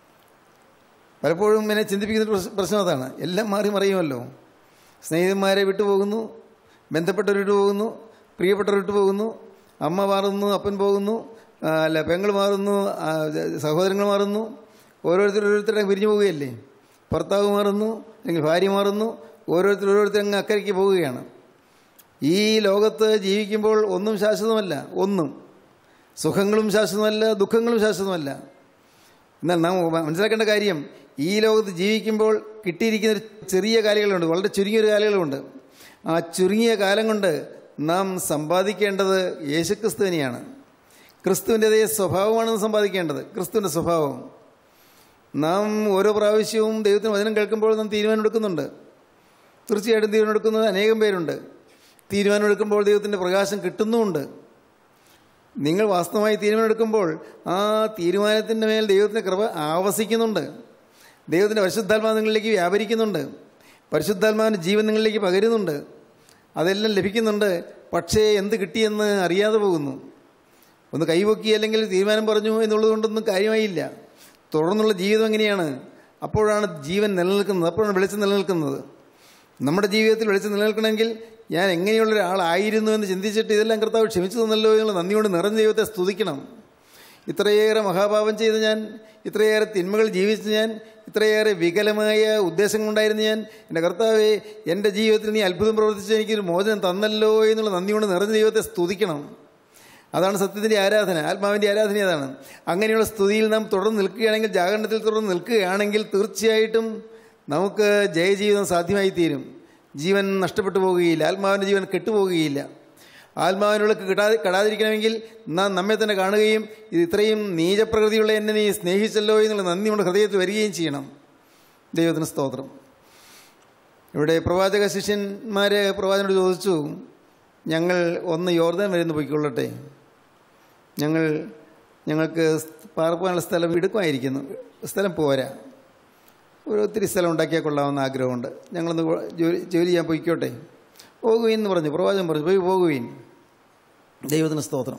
S3: പലപ്പോഴും എന്നെ ചിന്തിപ്പിക്കുന്ന ഒരു പ്രശ്- പ്രശ്നം അതാണ് എല്ലാം മാറി മറിയുമല്ലോ സ്നേഹിതന്മാരെ വിട്ടുപോകുന്നു ബന്ധപ്പെട്ടവർ വിട്ടുപോകുന്നു പ്രിയപ്പെട്ടവർ വിട്ടുപോകുന്നു അമ്മ മാറുന്നു അപ്പൻ പോകുന്നു ആ, അല്ല പെങ്ങൾ മാറുന്നു ആ, സഹോദരങ്ങൾ മാറുന്നു ഓരോരുത്തർ ഓരോരുത്തരുടെ പിരിഞ്ഞു പോവുകയല്ലേ ഭർത്താവ് മാറുന്നു അല്ലെങ്കിൽ ഭാര്യ മാറുന്നു ഓരോരുത്തർ ഓരോരുത്തർ അങ്ങ് അക്കരയ്ക്ക് പോവുകയാണ് ഈ ലോകത്ത് ജീവിക്കുമ്പോൾ ഒന്നും ശാശ്വതമല്ല ഒന്നും സുഖങ്ങളും ശാശ്വതമല്ല ദുഃഖങ്ങളും ശാശ്വതമല്ല എന്നാൽ നാം മനസ്സിലാക്കേണ്ട കാര്യം ഈ ലോകത്ത് ജീവിക്കുമ്പോൾ കിട്ടിയിരിക്കുന്ന ഒരു ചെറിയ കാലങ്ങളുണ്ട് വളരെ ചുരുങ്ങിയൊരു കാലങ്ങളുണ്ട് ആ ചുരുങ്ങിയ കാലം കൊണ്ട് നാം സമ്പാദിക്കേണ്ടത് യേശുക്രിസ്തുവിനെയാണ് ക്രിസ്തുവിൻ്റെ അതേ സ്വഭാവമാണ് സമ്പാദിക്കേണ്ടത് ക്രിസ്തുവിൻ്റെ സ്വഭാവം നാം ഓരോ പ്രാവശ്യവും ദൈവത്തിന് വചനം കേൾക്കുമ്പോൾ നാം തീരുമാനമെടുക്കുന്നുണ്ട് തീർച്ചയായിട്ടും തീരുമാനമെടുക്കുന്നത് അനേകം പേരുണ്ട് തീരുമാനമെടുക്കുമ്പോൾ ദൈവത്തിൻ്റെ പ്രകാശം കിട്ടുന്നുമുണ്ട് നിങ്ങൾ വാസ്തവമായി തീരുമാനമെടുക്കുമ്പോൾ ആ തീരുമാനത്തിൻ്റെ മേൽ ദൈവത്തിൻ്റെ കൃപ ആവസിക്കുന്നുണ്ട് ദൈവത്തിൻ്റെ പരിശുദ്ധാത്മാവ് നിങ്ങളിലേക്ക് വ്യാപരിക്കുന്നുണ്ട് പരിശുദ്ധാത്മാവിൻ്റെ ജീവൻ നിങ്ങളിലേക്ക് പകരുന്നുണ്ട് അതെല്ലാം ലഭിക്കുന്നുണ്ട് പക്ഷേ എന്ത് കിട്ടിയെന്ന് അറിയാതെ പോകുന്നു ഒന്ന് കൈപൊക്കി അല്ലെങ്കിൽ തീരുമാനം പറഞ്ഞു എന്നുള്ളത് കൊണ്ടൊന്നും കാര്യമായില്ല തുടർന്നുള്ള ജീവിതം എങ്ങനെയാണ് അപ്പോഴാണ് ജീവൻ നിലനിൽക്കുന്നത് അപ്പോഴാണ് വെളിച്ചം നിലനിൽക്കുന്നത് നമ്മുടെ ജീവിതത്തിൽ വെളിച്ചം നിലനിൽക്കണമെങ്കിൽ ഞാൻ എങ്ങനെയുള്ള ഒരാളായിരുന്നു എന്ന് ചിന്തിച്ചിട്ട് ഇതെല്ലാം കർത്താവ് ക്ഷമിച്ചു തന്നല്ലോ എന്നുള്ള നന്ദി കൊണ്ട് നിറഞ്ഞ ദൈവത്തെ സ്തുതിക്കണം ഇത്രയേറെ മഹാപാപം ചെയ്ത് ഞാൻ ഇത്രയേറെ തിന്മകൾ ജീവിച്ച് ഞാൻ ഇത്രയേറെ വികലമായ ഉദ്ദേശങ്ങളുണ്ടായിരുന്നു ഞാൻ എൻ്റെ കർത്താവെ എൻ്റെ ജീവിതത്തിൽ നീ അത്ഭുതം പ്രവർത്തിച്ച് എനിക്കൊരു മോചനം തന്നല്ലോ എന്നുള്ള നന്ദി കൊണ്ട് നിറഞ്ഞ ദൈവത്തെ സ്തുതിക്കണം അതാണ് സത്യത്തിൻ്റെ ആരാധന ആത്മാവിൻ്റെ ആരാധന അതാണ് അങ്ങനെയുള്ള സ്തുതിയിൽ നാം തുടർന്ന് നിൽക്കുകയാണെങ്കിൽ ജാഗരണത്തിൽ തുടർന്ന് നിൽക്കുകയാണെങ്കിൽ തീർച്ചയായിട്ടും നമുക്ക് ജയജീവിതം സാധ്യമായി തീരും ജീവൻ നഷ്ടപ്പെട്ടു പോകുകയില്ല ആത്മാവിൻ്റെ ജീവൻ കെട്ടുപോകുകയില്ല ആത്മാവിനുള്ള കിട്ടാതെ കടാതിരിക്കണമെങ്കിൽ നാം നമ്മെ തന്നെ കാണുകയും ഇത് ഇത്രയും നീചപ്രകൃതിയുള്ള എന്നെ നീ സ്നേഹിച്ചല്ലോ എന്നുള്ള നന്ദി നമ്മുടെ ഹൃദയത്തിൽ വരികയും ചെയ്യണം ദൈവത്തിന് സ്തോത്രം ഇവിടെ പ്രവാചക ശിഷ്യന്മാർ പ്രവാചകനോട് ചോദിച്ചു ഞങ്ങൾ ഒന്ന് യോർദാൻ വരുന്ന പോയിക്കൊള്ളട്ടെ ഞങ്ങൾ ഞങ്ങൾക്ക് പാർക്കാനുള്ള സ്ഥലം ഇടുക്കുമായിരിക്കുന്നു സ്ഥലം പോരാ ഒരു ഒത്തിരി സ്ഥലം ഉണ്ടാക്കിയാൽ കൊള്ളാമെന്ന് ആഗ്രഹമുണ്ട് ഞങ്ങളൊന്ന് ജോലി ജോലി ചെയ്യാൻ പൊയ്ക്കോട്ടെ പോകുവീൻ എന്ന് പറഞ്ഞു പ്രവാചകൻ പറഞ്ഞു പോയി പോകുവീൻ ദൈവത്തിന് സ്തോത്രം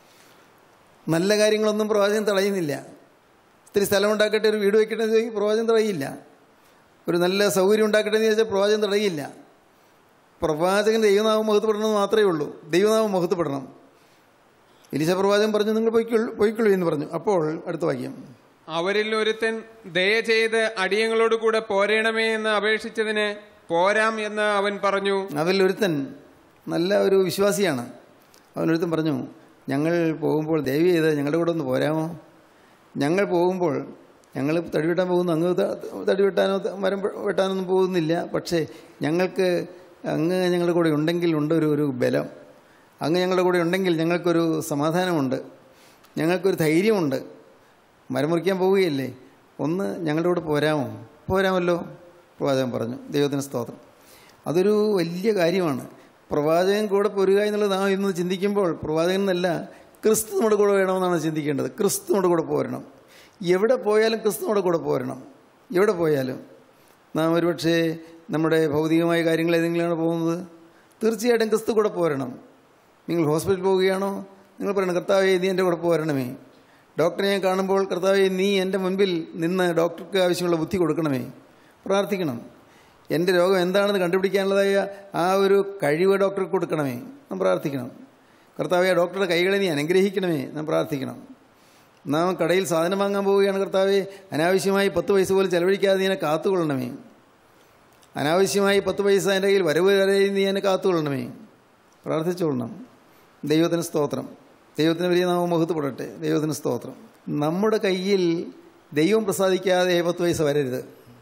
S3: നല്ല കാര്യങ്ങളൊന്നും പ്രവാചകൻ തടയുന്നില്ല ഇത്തിരി സ്ഥലം ഉണ്ടാക്കട്ടെ ഒരു വീട് വയ്ക്കട്ടെ എന്ന് ചോദിക്കും പ്രവാചകൻ തടയില്ല ഒരു നല്ല സൗകര്യം ഉണ്ടാക്കട്ടെ എന്ന് ചോദിച്ചാൽ പ്രവാചകൻ തടയില്ല പ്രവാചകൻ ദൈവനാമം മഹത്വപ്പെടണമെന്ന് മാത്രമേ ഉള്ളൂ ദൈവനാമം മഹത്വപ്പെടണം എലിശ പ്രവാചകൻ പറഞ്ഞു നിങ്ങൾ പൊയ്ക്കൊള്ളു പൊയ്ക്കൊള്ളൂ എന്ന് പറഞ്ഞു അപ്പോൾ അടുത്ത വാക്യം
S4: അവരിൽ ഒരുത്തൻ ദയ ചെയ്ത് അടിയങ്ങളോട് കൂടെ പോരേണമേ എന്ന് അപേക്ഷിച്ചതിന് പോരാം എന്ന് അവൻ പറഞ്ഞു
S3: അതിൽ ഒരുത്തൻ നല്ല ഒരു വിശ്വാസിയാണ് അവനൊരുത്തൻ പറഞ്ഞു ഞങ്ങൾ പോകുമ്പോൾ ദയവ് ചെയ്ത് ഞങ്ങളുടെ കൂടെ ഒന്ന് പോരാമോ ഞങ്ങൾ പോകുമ്പോൾ ഞങ്ങൾ തടി വെട്ടാൻ പോകുന്നു അങ്ങ് ത- തടി വെട്ടാനോ ത- മരം വെ- വെട്ടാനൊന്നും പോകുന്നില്ല പക്ഷേ ഞങ്ങൾക്ക് അങ്ങ് ഞങ്ങളുടെ കൂടെ ഉണ്ടെങ്കിൽ ഉണ്ട് ഒരു ഒരു ബലം അങ്ങ് ഞങ്ങളുടെ കൂടെ ഉണ്ടെങ്കിൽ ഞങ്ങൾക്കൊരു സമാധാനമുണ്ട് ഞങ്ങൾക്കൊരു ധൈര്യമുണ്ട് മരം മുറിക്കാൻ പോവുകയല്ലേ ഒന്ന് ഞങ്ങളുടെ കൂടെ പോരാമോ പോരാമല്ലോ പ്രവാചകൻ പറഞ്ഞു ദൈവത്തിന് സ്തോത്രം അതൊരു വലിയ കാര്യമാണ് പ്രവാചകൻ കൂടെ പോരുക എന്നുള്ളത് നാം ഇന്ന് ചിന്തിക്കുമ്പോൾ പ്രവാചകൻ എന്നല്ല ക്രിസ്തു നമ്മുടെ കൂടെ വേണമെന്നാണ് ചിന്തിക്കേണ്ടത് ക്രിസ്തു നമ്മുടെ കൂടെ പോരണം എവിടെ പോയാലും ക്രിസ്തു നമ്മുടെ കൂടെ പോരണം എവിടെ പോയാലും നാം ഒരുപക്ഷേ നമ്മുടെ ഭൗതികമായ കാര്യങ്ങൾ ഏതെങ്കിലുമാണ് പോകുന്നത് തീർച്ചയായിട്ടും ക്രിസ്തു കൂടെ പോരണം നിങ്ങൾ ഹോസ്പിറ്റലിൽ പോവുകയാണോ നിങ്ങൾ പറയണം കർത്താവെ നീ എൻ്റെ കൂടെ പോരണമേ ഡോക്ടറെ ഞാൻ കാണുമ്പോൾ കർത്താവെ നീ എൻ്റെ മുൻപിൽ നിന്ന് ഡോക്ടർക്ക് ആവശ്യമുള്ള ബുദ്ധി കൊടുക്കണമേ പ്രാർത്ഥിക്കണം എൻ്റെ രോഗം എന്താണെന്ന് കണ്ടുപിടിക്കാനുള്ളതായ ആ ഒരു കഴിവ് ഡോക്ടർക്ക് കൊടുക്കണമേ നാം പ്രാർത്ഥിക്കണം കർത്താവെ ആ ഡോക്ടറുടെ കൈകളെ നീ അനുഗ്രഹിക്കണമേ നാം പ്രാർത്ഥിക്കണം നാം കടയിൽ സാധനം വാങ്ങാൻ പോവുകയാണ് കർത്താവെ അനാവശ്യമായി പത്ത് പൈസ പോലും ചെലവഴിക്കാതെ നീ എന്നെ കാത്തുകൊള്ളണമേ അനാവശ്യമായി പത്ത് പൈസ എൻ്റെ കയ്യിൽ വരവ് വരെ നീ എന്നെ കാത്തുകൊള്ളണമേ പ്രാർത്ഥിച്ചുകൊള്ളണം ദൈവത്തിന് സ്തോത്രം ദൈവത്തിന് വലിയ നാമം മുഖത്തുപെടട്ടെ ദൈവത്തിന് സ്തോത്രം നമ്മുടെ കയ്യിൽ ദൈവം പ്രസാദിക്കാതെ പത്ത് പൈസ വരരുത്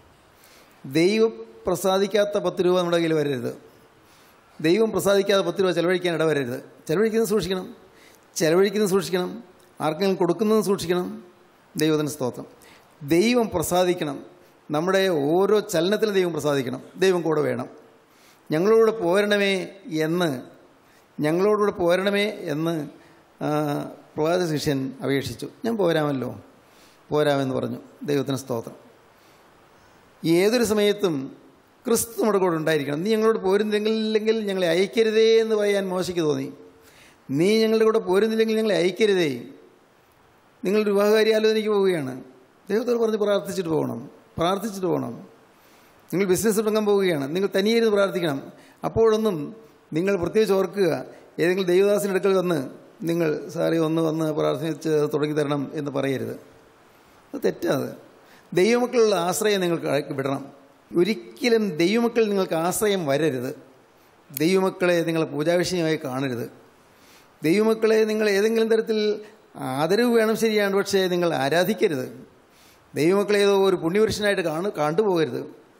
S3: ദൈവം പ്രസാദിക്കാത്ത പത്ത് രൂപ നമ്മുടെ കയ്യിൽ വരരുത് ദൈവം പ്രസാദിക്കാതെ പത്ത് രൂപ ചെലവഴിക്കാൻ ഇടവരരുത് ചെലവഴിക്കുന്നത് സൂക്ഷിക്കണം ചെലവഴിക്കുന്നത് സൂക്ഷിക്കണം ആർക്കെങ്കിലും കൊടുക്കുന്നത് സൂക്ഷിക്കണം ദൈവത്തിന് സ്തോത്രം ദൈവം പ്രസാദിക്കണം നമ്മുടെ ഓരോ ചലനത്തിലും ദൈവം പ്രസാദിക്കണം ദൈവം കൂടെ വേണം ഞങ്ങളോട് പോരണമേ എന്ന് ഞങ്ങളോടുകൂടെ പോരണമേ എന്ന് ആ, പ്രവാചക ശിഷ്യൻ അപേക്ഷിച്ചു ഞാൻ പോരാമല്ലോ പോരാമെന്ന് പറഞ്ഞു ദൈവത്തിന് സ്തോത്രം ഏതൊരു സമയത്തും ക്രിസ്തു നമ്മുടെ കൂടെ ഉണ്ടായിരിക്കണം നീ ഞങ്ങളോട് പോരുന്നില്ലെങ്കിൽ ഞങ്ങളെ അയക്കരുതേ എന്ന് പറയാൻ മോശയ്ക്ക് തോന്നി നീ ഞങ്ങളുടെ കൂടെ പോരുന്നില്ലെങ്കിൽ ഞങ്ങളെ അയക്കരുതേ നിങ്ങളൊരു വിവാഹകാരി ആലോചനയ്ക്ക് പോവുകയാണ് ദൈവത്തോട് പറഞ്ഞ് പ്രാർത്ഥിച്ചിട്ട് പോകണം പ്രാർത്ഥിച്ചിട്ട് പോകണം നിങ്ങൾ ബിസിനസ് തുടങ്ങാൻ പോവുകയാണ് നിങ്ങൾ തനിയെ ഇരുന്ന് പ്രാർത്ഥിക്കണം അപ്പോഴൊന്നും നിങ്ങൾ പ്രത്യേകിച്ച് ഓർക്കുക ഏതെങ്കിലും ദൈവദാസിൻ്റെ അടുക്കൽ വന്ന് നിങ്ങൾ സാറി ഒന്ന് വന്ന് പ്രാർത്ഥിച്ച് തുടങ്ങി തരണം എന്ന് പറയരുത് അത് തെറ്റാത് ദൈവമക്കളുള്ള ആശ്രയം നിങ്ങൾക്ക് വിടണം ഒരിക്കലും ദൈവമക്കൾ നിങ്ങൾക്ക് ആശ്രയം വരരുത് ദൈവമക്കളെ നിങ്ങൾ പൂജാവിഷയമായി കാണരുത് ദൈവമക്കളെ നിങ്ങൾ ഏതെങ്കിലും തരത്തിൽ ആദരവ് വേണം ശരിയാണ് പക്ഷേ നിങ്ങൾ ആരാധിക്കരുത് ദൈവമക്കളെ ഏതോ ഒരു പുണ്യപുരുഷനായിട്ട് കാണു കണ്ടുപോകരുത്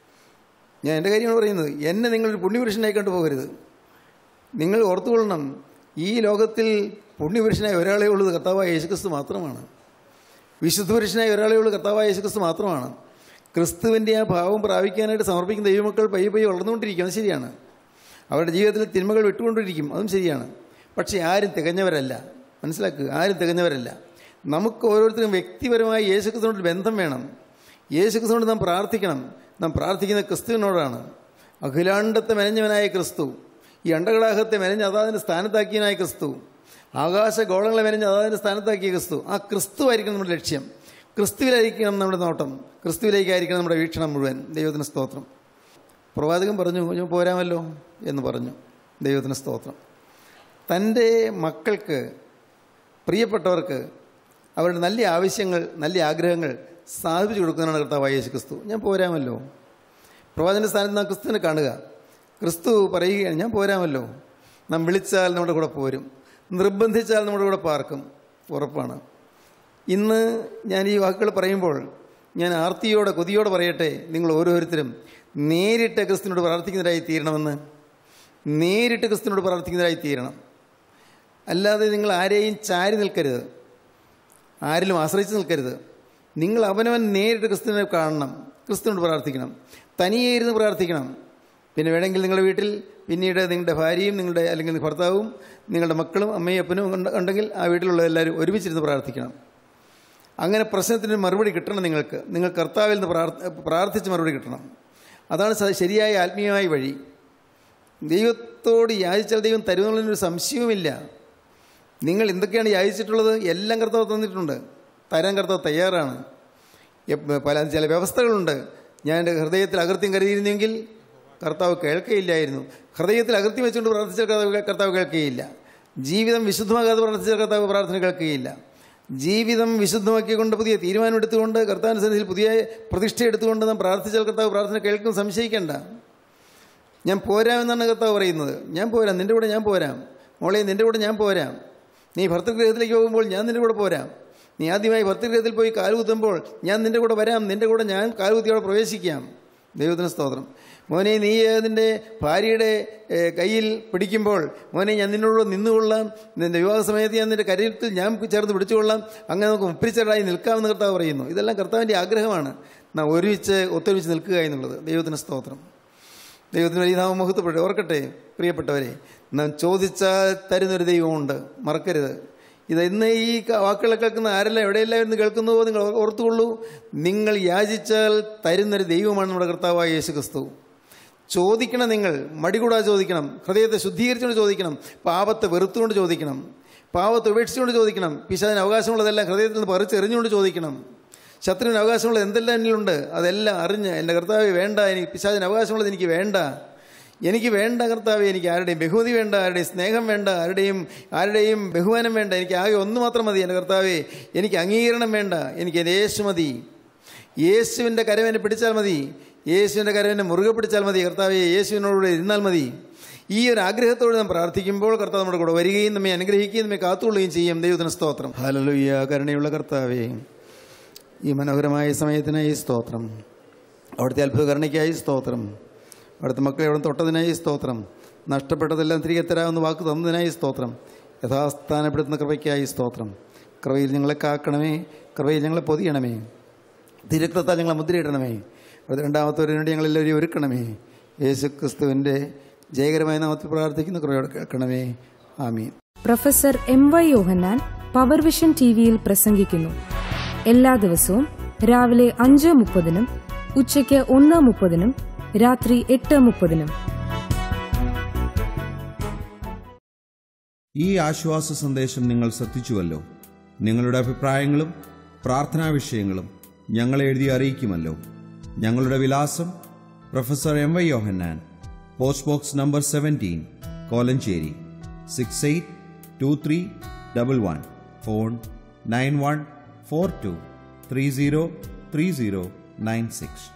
S3: ഞാൻ എൻ്റെ കാര്യമാണ് പറയുന്നത് എന്നെ നിങ്ങളൊരു പുണ്യപുരുഷനായി കണ്ടുപോകരുത് നിങ്ങൾ ഓർത്തുകൊള്ളണം ഈ ലോകത്തിൽ പുണ്യപുരുഷനായ ഒരാളെ ഉള്ളത് കർത്താവായ യേശുക്രിസ്തു മാത്രമാണ് വിശുദ്ധ പുരുഷനായ ഒരാളെ ഉള്ളൂ കർത്താവായ യേശുക്രിസ്തു മാത്രമാണ് ക്രിസ്തുവിൻ്റെ ആ ഭാവം പ്രാപിക്കാനായിട്ട് സമർപ്പിക്കുന്ന ദൈവമക്കൾ പയ്യെ പയ്യെ വളർന്നുകൊണ്ടിരിക്കും അത് ശരിയാണ് അവരുടെ ജീവിതത്തിൽ തിന്മകൾ വിട്ടുകൊണ്ടിരിക്കും അതും ശരിയാണ് പക്ഷേ ആരും തികഞ്ഞവരല്ല മനസ്സിലാക്കുക ആരും തികഞ്ഞവരല്ല നമുക്ക് ഓരോരുത്തരും വ്യക്തിപരമായി യേശുക്രിസ്തുവിനോട് ബന്ധം വേണം യേശുക്രിസ്തുവിനോട് നാം പ്രാർത്ഥിക്കണം നാം പ്രാർത്ഥിക്കുന്ന ക്രിസ്തുവിനോടാണ് അഖിലാണ്ടത്തെ മെനഞ്ഞവനായ ക്രിസ്തു ഈ അണ്ടകടാഹത്തെ മെനഞ്ഞ് അതാതിൻ്റെ സ്ഥാനത്താക്കിയനായ ക്രിസ്തു ആകാശ ഗോളങ്ങളെ മെനഞ്ഞ് അതാതിൻ്റെ സ്ഥാനത്താക്കിയ ക്രിസ്തു ആ ക്രിസ്തു ആയിരിക്കണം നമ്മുടെ ലക്ഷ്യം ക്രിസ്തുവിലായിരിക്കണം നമ്മുടെ നോട്ടം ക്രിസ്തുവിലേക്കായിരിക്കണം നമ്മുടെ വീക്ഷണം മുഴുവൻ ദൈവത്തിന് സ്തോത്രം പ്രവാചകൻ പറഞ്ഞു ഞാൻ പോരാമല്ലോ എന്ന് പറഞ്ഞു ദൈവത്തിന് സ്തോത്രം തൻ്റെ മക്കൾക്ക് പ്രിയപ്പെട്ടവർക്ക് അവരുടെ നല്ല ആവശ്യങ്ങൾ നല്ല ആഗ്രഹങ്ങൾ സാധിപ്പിച്ചു കൊടുക്കുന്നതാണ് കർത്താവായ യേശു ക്രിസ്തു ഞാൻ പോരാമല്ലോ പ്രവാചന സ്ഥാനത്ത് നാം ക്രിസ്തുവിനെ കാണുക ക്രിസ്തു പറയുകയാണ് ഞാൻ പോരാമല്ലോ നാം വിളിച്ചാൽ നമ്മുടെ കൂടെ പോരും നിർബന്ധിച്ചാൽ നമ്മുടെ കൂടെ പാർക്കും ഉറപ്പാണ് ഇന്ന് ഞാൻ ഈ വാക്കുകൾ പറയുമ്പോൾ ഞാൻ ആർത്തിയോടെ കൊതിയോടെ പറയട്ടെ നിങ്ങൾ ഓരോരുത്തരും നേരിട്ട് ക്രിസ്തുവിനോട് പ്രാർത്ഥിക്കുന്നവരായി തീരണമെന്ന് നേരിട്ട് ക്രിസ്തുവിനോട് പ്രാർത്ഥിക്കുന്നവരായി തീരണം അല്ലാതെ നിങ്ങൾ ആരെയും ചാരി നിൽക്കരുത് ആരിലും ആശ്രയിച്ച് നിൽക്കരുത് നിങ്ങൾ അവനവൻ നേരിട്ട് ക്രിസ്തുവിനെ കാണണം ക്രിസ്തുവിനോട് പ്രാർത്ഥിക്കണം തനിയെ ഇരുന്ന് പ്രാർത്ഥിക്കണം പിന്നെ വേണമെങ്കിൽ നിങ്ങളുടെ വീട്ടിൽ പിന്നീട് നിങ്ങളുടെ ഭാര്യയും നിങ്ങളുടെ അല്ലെങ്കിൽ ഭർത്താവും നിങ്ങളുടെ മക്കളും അമ്മയും അപ്പനും ഉണ്ട്- ഉണ്ടെങ്കിൽ ആ വീട്ടിലുള്ള എല്ലാവരും ഒരുമിച്ചിരുന്ന് പ്രാർത്ഥിക്കണം അങ്ങനെ പ്രശ്നത്തിന് മറുപടി കിട്ടണം നിങ്ങൾക്ക് നിങ്ങൾ കർത്താവിൽ നിന്ന് പ്രാർത്ഥ പ്രാർത്ഥിച്ച് മറുപടി കിട്ടണം അതാണ് സ- ശരിയായ ആത്മീയമായ വഴി ദൈവത്തോട് യാചിച്ചാൽ ദൈവം തരുമെന്നുള്ളതിനൊരു സംശയവുമില്ല നിങ്ങൾ എന്തൊക്കെയാണ് യാചിച്ചിട്ടുള്ളത് എല്ലാം കർത്താവ് തന്നിട്ടുണ്ട് തരാൻ കർത്താവ് തയ്യാറാണ് എപ്പ- പല ചില വ്യവസ്ഥകളുണ്ട് ഞാൻ എൻ്റെ ഹൃദയത്തിൽ അകൃത്യം കരുതിയിരുന്നെങ്കിൽ കർത്താവ് കേൾക്കുകയില്ലായിരുന്നു ഹൃദയത്തിൽ അകൃത്യം വെച്ചുകൊണ്ട് പ്രാർത്ഥിച്ചാൽ കർത്താവ് കർത്താവ് കേൾക്കുകയില്ല ജീവിതം വിശുദ്ധമാകാതെ പ്രാർത്ഥിച്ചാൽ കർത്താവ് പ്രാർത്ഥന കേൾക്കുകയില്ല ജീവിതം വിശുദ്ധമാക്കിക്കൊണ്ട് പുതിയ തീരുമാനം എടുത്തുകൊണ്ട് കർത്താവിൻ്റെ സന്നിധിയിൽ പുതിയ പ്രതിഷ്ഠ എടുത്തുകൊണ്ട് നാം പ്രാർത്ഥിച്ചാൽ കർത്താവ് പ്രാർത്ഥന കേൾക്കും സംശയിക്കേണ്ട ഞാൻ പോരാമെന്നാണ് കർത്താവ് പറയുന്നത് ഞാൻ പോരാം നിൻ്റെ കൂടെ ഞാൻ പോരാം മോളെ നിൻ്റെ കൂടെ ഞാൻ പോരാം നീ ഭർത്തൃഗൃഹത്തിലേക്ക് പോകുമ്പോൾ ഞാൻ നിൻ്റെ കൂടെ പോരാം നീ ആദ്യമായി ഭർത്തൃഗൃഹത്തിൽ പോയി കാലുകുത്തുമ്പോൾ ഞാൻ നിൻ്റെ കൂടെ വരാം നിൻ്റെ കൂടെ ഞാൻ കാലുകുത്തിയോടെ പ്രവേശിക്കാം ദൈവത്തിന് സ്തോത്രം മോനെ നീ നിൻ്റെ ഭാര്യയുടെ ഏ, കയ്യിൽ പിടിക്കുമ്പോൾ മോനെ ഞാൻ നിന്നോട് നിന്നുകൊള്ളാം നിൻ്റെ വിവാഹ സമയത്ത് ഞാൻ നിൻ്റെ കരയിൽ ഞാൻ ചേർന്ന് പിടിച്ചുകൊള്ളാം അങ്ങനെ നമുക്ക് മുപ്പിരിച്ചടായി നിൽക്കാമെന്ന് കർത്താവ് പറയുന്നു ഇതെല്ലാം കർത്താവിൻ്റെ ആഗ്രഹമാണ് നാം ഒരുമിച്ച് ഒത്തൊരുമിച്ച് നിൽക്കുക എന്നുള്ളത് ദൈവത്തിന് സ്തോത്രം ദൈവത്തിന് വലിയ നാമം മുഹത്വപ്പെട്ടു ഓർക്കട്ടെ പ്രിയപ്പെട്ടവരെ നാം ചോദിച്ചാൽ തരുന്നൊരു ദൈവമുണ്ട് മറക്കരുത് ഇത് ഇന്ന് ഈ ക- വാക്കുകൾ കേൾക്കുന്ന ആരെല്ലാം എവിടെയെല്ലാം ഇരുന്ന് കേൾക്കുന്നുവോ നിങ്ങൾ ഓർത്തുകൊള്ളൂ നിങ്ങൾ യാചിച്ചാൽ തരുന്നൊരു ദൈവമാണ് നമ്മുടെ കർത്താവായ യേശു ക്രിസ്തു ചോദിക്കണം നിങ്ങൾ മടികൂടാതെ ചോദിക്കണം ഹൃദയത്തെ ശുദ്ധീകരിച്ചുകൊണ്ട് ചോദിക്കണം പാപത്തെ വെറുത്തുകൊണ്ട് ചോദിക്കണം പാപത്തെ ഉപേക്ഷിച്ചുകൊണ്ട് ചോദിക്കണം പിശാചിന് അവകാശമുള്ളതെല്ലാം ഹൃദയത്തിൽ നിന്ന് പറിച്ചെറിഞ്ഞുകൊണ്ട് ചോദിക്കണം ശത്രുവിന് അവകാശമുള്ളത് എന്തെല്ലാം എന്നിലുണ്ട് അതെല്ലാം അറിഞ്ഞ് എൻ്റെ കർത്താവ് വേണ്ട എനിക്ക് പിശാചിന് അവകാശമുള്ളത് എനിക്ക് വേണ്ട എനിക്ക് വേണ്ട കർത്താവ് എനിക്ക് ആരുടെയും ബഹുമതി വേണ്ട ആരുടെയും സ്നേഹം വേണ്ട ആരുടെയും ആരുടെയും ബഹുമാനം വേണ്ട എനിക്ക് ആകെ ഒന്ന് മാത്രം മതി എൻ്റെ കർത്താവേ എനിക്ക് അംഗീകരണം വേണ്ട എനിക്ക് എൻ്റെ യേശു മതി യേശുവിൻ്റെ കരവനെ പിടിച്ചാൽ മതി യേശുവിൻ്റെ കരവനെ മുറുകെ പിടിച്ചാൽ മതി കർത്താവെ യേശുവിനോട് ഇരുന്നാൽ മതി ഈ ഒരു ആഗ്രഹത്തോട് നാം പ്രാർത്ഥിക്കുമ്പോൾ കർത്താവ് നമ്മുടെ കൂടെ വരികയും നമ്മെ അനുഗ്രഹിക്കുകയും നമ്മെ കാത്തുകൊള്ളുകയും ചെയ്യും ദൈവത്തിന് സ്തോത്രം ഹലലുയ്യ കരുണയുള്ള കർത്താവേ ഈ മനോഹരമായ സമയത്തിനായി സ്തോത്രം അവിടുത്തെ അത്ഭുത കരുണയ്ക്കായി സ്തോത്രം അവിടുത്തെ മക്കളെ അവിടെ തൊട്ടതിനായി സ്തോത്രം നഷ്ടപ്പെട്ടതെല്ലാം തിരികെ തരാമെന്ന് വാക്ക് തന്നതിനായി സ്തോത്രം യഥാസ്ഥാനപ്പെടുത്തുന്ന കൃപയ്ക്കായി സ്തോത്രം കൃപയിൽ ഞങ്ങളെ കാക്കണമേ കൃപയിൽ ഞങ്ങളെ പൊതിയണമേ തിരക്തത്താൽ ഞങ്ങളെ മുദ്രയിടണമേ അത് രണ്ടാമത്തെ വേണ്ടി ഞങ്ങളെല്ലാവരെയും ഒരുക്കണമേ യേശു ക്രിസ്തുവിൻ്റെ ജയകരമായ നാമത്തിൽ പ്രാർത്ഥിക്കുന്ന കൃപയോടെ കേൾക്കണമേ ആമീൻ
S1: professor M Y Yohannan power vision T വിയിൽ പ്രസംഗിക്കുന്നു എല്ലാ ദിവസവും രാവിലെ അഞ്ച് മുപ്പതിനും ഉച്ചയ്ക്ക് ഒന്ന് മുപ്പതിനും രാത്രി എട്ട് മുപ്പതിനും
S5: ഈ ആശ്വാസ സന്ദേശം നിങ്ങൾ ശ്രദ്ധിച്ചുവല്ലോ നിങ്ങളുടെ അഭിപ്രായങ്ങളും പ്രാർത്ഥനാ വിഷയങ്ങളും ഞങ്ങളെ എഴുതി അറിയിക്കുമല്ലോ ഞങ്ങളുടെ വിലാസം professor M Y Yohannan post box number seventeen Kolenchery six eight two three double one phone nine one four two three zero three zero nine six